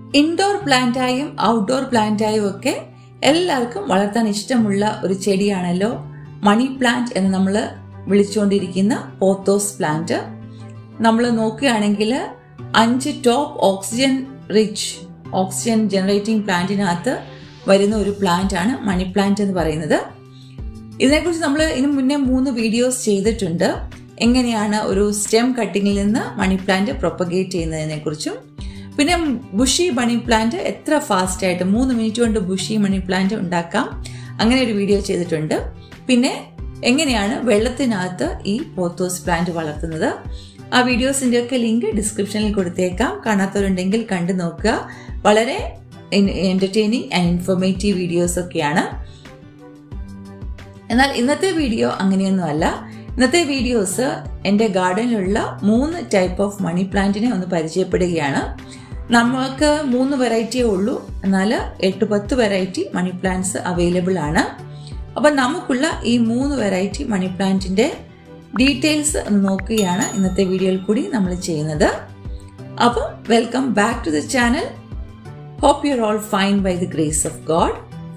indoor പ്ലാന്റായും outdoor പ്ലാന്റായും ഒക്കെ എല്ലാവർക്കും വളർത്താൻ ഇഷ്ടമുള്ള ഒരു ചെടിയാണല്ലോ മണി പ്ലാന്റ് എന്ന് നമ്മൾ വിളിച്ചുകൊണ്ടിരിക്കുന്ന പോത്തോസ് പ്ലാന്റ് നമ്മൾ നോക്കുകയാണെങ്കിൽ അഞ്ച് top oxygen rich oxygen generating പ്ലാന്റിനകത്ത് വരുന്ന ഒരു പ്ലാന്റ് ആണ് മണി പ്ലാന്റ് എന്ന് പറയുന്നത് ഇതിനെക്കുറിച്ച് നമ്മൾ ഇതിനു മുന്നേ മൂന്ന് വീഡിയോസ് ചെയ്തിട്ടുണ്ട് എങ്ങനെയാണ് ഒരു സ്റ്റെം കട്ടിങ്ങിൽ നിന്ന് മണി പ്ലാന്റ് പ്രൊപ്പഗേറ്റ് ചെയ്യുന്നതിനെ കുറിച്ചും പിന്നെ ബുഷി മണി പ്ലാന്റ് എത്ര ഫാസ്റ്റ് ആയിട്ട് മൂന്ന് മിനിറ്റ് കൊണ്ട് ബുഷി മണി പ്ലാന്റ് ഉണ്ടാക്കാം അങ്ങനെ ഒരു വീഡിയോ ചെയ്തിട്ടുണ്ട് പിന്നെ എങ്ങനെയാണ് വെള്ളത്തിനകത്ത് ഈ പോത്തോസ് പ്ലാന്റ് വളർത്തുന്നത് ആ വീഡിയോസിന്റെ ഒക്കെ ലിങ്ക് ഡിസ്ക്രിപ്ഷനിൽ കൊടുത്തേക്കാം കാണാത്തവരുണ്ടെങ്കിൽ കണ്ടു നോക്കുക വളരെ എന്റർടൈനിങ് ആൻഡ് ഇൻഫോർമേറ്റീവ് വീഡിയോസ് ഒക്കെയാണ് എന്നാൽ ഇന്നത്തെ വീഡിയോ അങ്ങനെയൊന്നുമല്ല ഇന്നത്തെ വീഡിയോസ് എൻ്റെ ഗാർഡനിലുള്ള മൂന്ന് ടൈപ്പ് ഓഫ് മണി പ്ലാന്റിനെ ഒന്ന് പരിചയപ്പെടുകയാണ് നമുക്ക് മൂന്ന് വെറൈറ്റിയേ ഉള്ളൂ എന്നാൽ എട്ട് പത്ത് വെറൈറ്റി മണി പ്ലാന്റ്സ് അവൈലബിൾ ആണ് അപ്പം നമുക്കുള്ള ഈ മൂന്ന് വെറൈറ്റി മണി പ്ലാന്റിൻ്റെ ഡീറ്റെയിൽസ് ഒന്ന് നോക്കുകയാണ് ഇന്നത്തെ വീഡിയോയിൽ കൂടി നമ്മൾ ചെയ്യുന്നത് അപ്പം welcome back to the channel hope you are all fine by the grace of God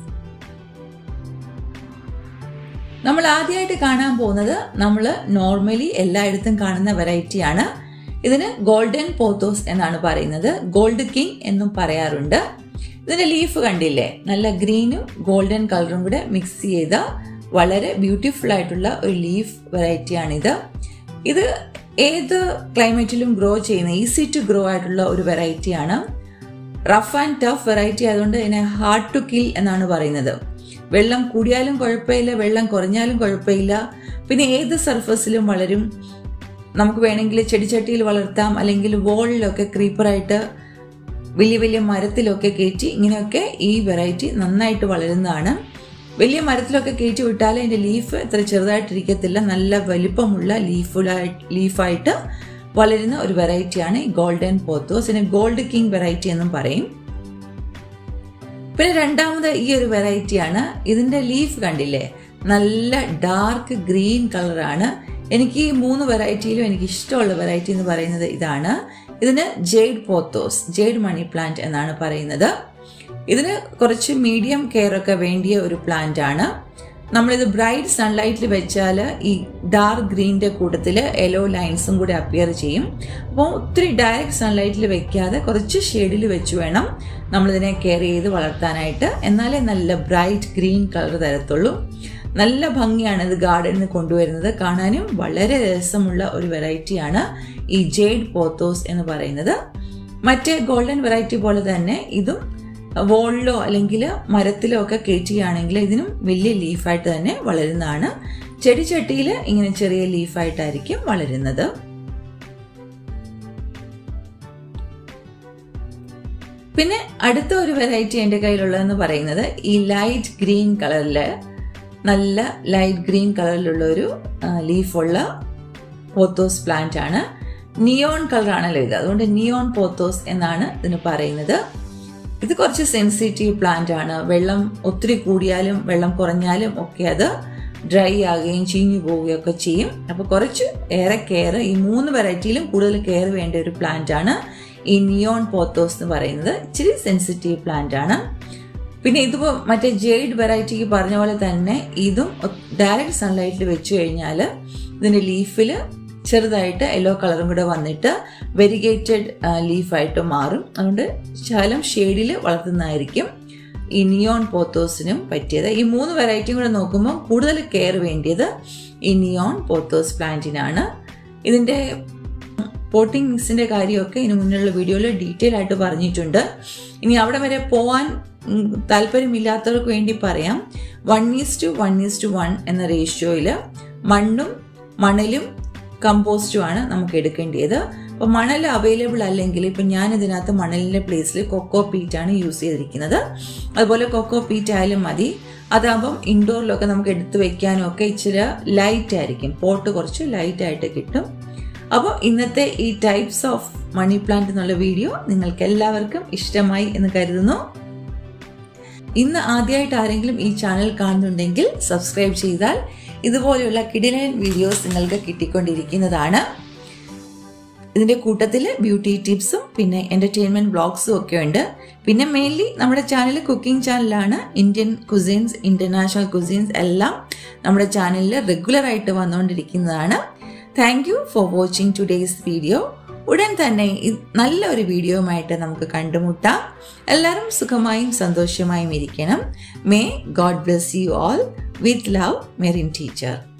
നമ്മൾ ആദ്യമായിട്ട് കാണാൻ പോകുന്നത് നമ്മൾ നോർമലി എല്ലായിടത്തും കാണുന്ന വെറൈറ്റിയാണ് ഇതിന് ഗോൾഡൻ പോത്തോസ് എന്നാണ് പറയുന്നത് ഗോൾഡ് കിങ് എന്നും പറയാറുണ്ട് ഇതിന്റെ ലീഫ് കണ്ടില്ലേ നല്ല ഗ്രീനും ഗോൾഡൻ കളറും കൂടെ മിക്സ് ചെയ്ത വളരെ ബ്യൂട്ടിഫുൾ ആയിട്ടുള്ള ഒരു ലീഫ് വെറൈറ്റിയാണിത് ഇത് ഏത് ക്ലൈമറ്റിലും ഗ്രോ ചെയ്യുന്ന ഈസി ടു ഗ്രോ ആയിട്ടുള്ള ഒരു വെറൈറ്റിയാണ് റഫ് ആൻഡ് ടഫ് വെറൈറ്റി ആയതുകൊണ്ട് ഇതിനെ ഹാർഡ് ടു കിൽ എന്നാണ് പറയുന്നത് വെള്ളം കൂടിയാലും കുഴപ്പമില്ല വെള്ളം കുറഞ്ഞാലും കുഴപ്പമില്ല പിന്നെ ഏത് സർഫസിലും വളരും നമുക്ക് വേണമെങ്കിൽ ചെടിച്ചട്ടിയിൽ വളർത്താം അല്ലെങ്കിൽ വോളിലൊക്കെ ക്രീപ്പറായിട്ട് വലിയ വലിയ മരത്തിലൊക്കെ കയറ്റി ഇങ്ങനെയൊക്കെ ഈ വെറൈറ്റി നന്നായിട്ട് വളരുന്നതാണ് വലിയ മരത്തിലൊക്കെ കയറ്റി വിട്ടാൽ അതിൻ്റെ ലീഫ് ഇത്ര ചെറുതായിട്ടിരിക്കത്തില്ല നല്ല വലിപ്പമുള്ള ലീഫുലായിട്ട് ലീഫായിട്ട് വളരുന്ന ഒരു വെറൈറ്റിയാണ് ഈ ഗോൾഡൻ പോത്തോസ് ഇതിന് ഗോൾഡ് കിങ് വെറൈറ്റി എന്നും പറയും പിന്നെ രണ്ടാമത് ഈ ഒരു വെറൈറ്റിയാണ് ഇതിന്റെ ലീഫ് കണ്ടില്ലേ നല്ല ഡാർക്ക് ഗ്രീൻ കളറാണ് എനിക്ക് ഈ മൂന്ന് വെറൈറ്റിയിലും എനിക്ക് ഇഷ്ടമുള്ള വെറൈറ്റി എന്ന് പറയുന്നത് ഇതാണ് ഇതിന് jade pothos jade money plant എന്നാണ് പറയുന്നത് ഇതിന് കുറച്ച് മീഡിയം കെയർ ഒക്കെ വേണ്ടിയ ഒരു പ്ലാന്റ് ആണ് നമ്മളിത് ബ്രൈറ്റ് സൺലൈറ്റിൽ വെച്ചാൽ ഈ ഡാർക്ക് ഗ്രീനിന്റെ കൂട്ടത്തിൽ യെല്ലോ ലൈൻസും കൂടി അപ്പിയർ ചെയ്യും അപ്പോൾ ഒത്തിരി ഡയറക്റ്റ് സൺലൈറ്റിൽ വെക്കാതെ കുറച്ച് ഷെയ്ഡിൽ വെച്ച് വേണം നമ്മളിതിനെ കെയർ ചെയ്ത് വളർത്താനായിട്ട് എന്നാലേ നല്ല ബ്രൈറ്റ് ഗ്രീൻ കളർ തരത്തുള്ളൂ നല്ല ഭംഗിയാണ് ഇത് ഗാർഡനിൽ നിന്ന് കൊണ്ടുവരുന്നത് കാണാനും വളരെ രസമുള്ള ഒരു വെറൈറ്റിയാണ് ഈ ജെയ്ഡ് പോത്തോസ് എന്ന് പറയുന്നത് മറ്റേ ഗോൾഡൻ വെറൈറ്റി പോലെ തന്നെ ഇതും വോളിലോ അല്ലെങ്കിൽ മരത്തിലോ ഒക്കെ കയറ്റുകയാണെങ്കിൽ ഇതിനും വലിയ ലീഫായിട്ട് തന്നെ വളരുന്നതാണ് ചെടിച്ചട്ടിയിൽ ഇങ്ങനെ ചെറിയ ലീഫായിട്ടായിരിക്കും വളരുന്നത് പിന്നെ അടുത്ത ഒരു വെറൈറ്റി എൻ്റെ കയ്യിലുള്ളതെന്ന് പറയുന്നത് ഈ ലൈറ്റ് ഗ്രീൻ കളറില് നല്ല ലൈറ്റ് ഗ്രീൻ കളറിലുള്ള ഒരു ലീഫുള്ള പോത്തോസ് പ്ലാന്റ് ആണ് നിയോൺ കളറാണല്ലോ ഇത് അതുകൊണ്ട് നിയോൺ പോത്തോസ് എന്നാണ് ഇതിന് പറയുന്നത് ഇത് കുറച്ച് സെൻസിറ്റീവ് പ്ലാന്റ് ആണ് വെള്ളം ഒത്തിരി കൂടിയാലും വെള്ളം കുറഞ്ഞാലും ഒക്കെ അത് ഡ്രൈ ആകുകയും ചീഞ്ഞു പോവുകയും ഒക്കെ ചെയ്യും അപ്പോൾ കുറച്ച് ഏറെ കെയർ ഈ മൂന്ന് വെറൈറ്റിയിലും കൂടുതൽ കെയർ വേണ്ട ഒരു പ്ലാന്റ് ആണ് ഈ നിയോൺ പോത്തോസ് എന്ന് പറയുന്നത് ഇച്ചിരി സെൻസിറ്റീവ് പ്ലാന്റ് ആണ് പിന്നെ ഇതിപ്പോൾ മറ്റേ ജെയ്ഡ് വെറൈറ്റിക്ക് പറഞ്ഞ പോലെ തന്നെ ഇതും ഡയറക്റ്റ് സൺലൈറ്റിൽ വെച്ച് കഴിഞ്ഞാൽ ഇതിൻ്റെ ലീഫിൽ ചെറുതായിട്ട് യെല്ലോ കളറും കൂടെ വന്നിട്ട് വെരിഗേറ്റഡ് ലീഫായിട്ട് മാറും അതുകൊണ്ട് ശകലം ഷെയ്ഡിൽ വളർത്തുന്നതായിരിക്കും ഈ നിയോൺ പോത്തോസിനും പറ്റിയത് ഈ മൂന്ന് വെറൈറ്റിയും കൂടെ നോക്കുമ്പോൾ കൂടുതൽ കെയർ വേണ്ടിയത് ഈ നിയോൺ പോത്തോസ് പ്ലാന്റിനാണ് ഇതിൻ്റെ പോട്ടിംഗ് മിക്സിൻ്റെ കാര്യമൊക്കെ ഇതിന് മുന്നിലുള്ള വീഡിയോയിൽ ഡീറ്റെയിൽ ആയിട്ട് പറഞ്ഞിട്ടുണ്ട് ഇനി അവിടെ വരെ പോവാൻ താല്പര്യമില്ലാത്തവർക്ക് വേണ്ടി പറയാം one is to one is to one എന്ന റേഷ്യോയിൽ മണ്ണും മണലും കമ്പോസ്റ്റും ആണ് നമുക്ക് എടുക്കേണ്ടത് അപ്പോൾ മണൽ അവൈലബിൾ അല്ലെങ്കിൽ ഇപ്പം ഞാൻ ഇതിനകത്ത് മണലിൻ്റെ പ്ലേസിൽ കൊക്കോ പീറ്റ് ആണ് യൂസ് ചെയ്തിരിക്കുന്നത് അതുപോലെ കൊക്കോ പീറ്റ് ആയാലും മതി അതാകുമ്പം ഇൻഡോറിലൊക്കെ നമുക്ക് എടുത്തു വെക്കാനും ഒക്കെ ഇച്ചിരി ലൈറ്റ് ആയിരിക്കും പോട്ട് കുറച്ച് ലൈറ്റ് ആയിട്ട് കിട്ടും അപ്പോൾ ഇന്നത്തെ ഈ ടൈപ്സ് ഓഫ് മണി പ്ലാന്റ് എന്നുള്ള വീഡിയോ നിങ്ങൾക്ക് എല്ലാവർക്കും ഇഷ്ടമായി എന്ന് കരുതുന്നു ഇന്ന് ആദ്യമായിട്ട് ആരെങ്കിലും ഈ ചാനൽ കാണുന്നുണ്ടെങ്കിൽ സബ്സ്ക്രൈബ് ചെയ്താൽ ഇതുപോലെയുള്ള കിടിലൻ വീഡിയോസ് നിങ്ങൾക്ക് കിട്ടിക്കൊണ്ടിരിക്കുന്നതാണ് ഇതിന്റെ കൂട്ടത്തിൽ ബ്യൂട്ടി ടിപ്സും പിന്നെ എന്റർടൈൻമെന്റ് ബ്ലോഗ്സും ഒക്കെ ഉണ്ട് പിന്നെ മെയിൻലി നമ്മുടെ ചാനൽ കുക്കിംഗ് ചാനലാണ് ഇന്ത്യൻ കുസിൻസ് ഇന്റർനാഷണൽ കുസിൻസ് എല്ലാം നമ്മുടെ ചാനലിൽ റെഗുലർ ആയിട്ട് വന്നുകൊണ്ടിരിക്കുന്നതാണ് thank you for watching today's video ഉടൻ തന്നെ നല്ല ഒരു വീഡിയോയുമായിട്ട് നമുക്ക് കണ്ടുമുട്ടാം എല്ലാവരും സുഖമായും സന്തോഷമായും ഇരിക്കണം may God bless you all with love Merin teacher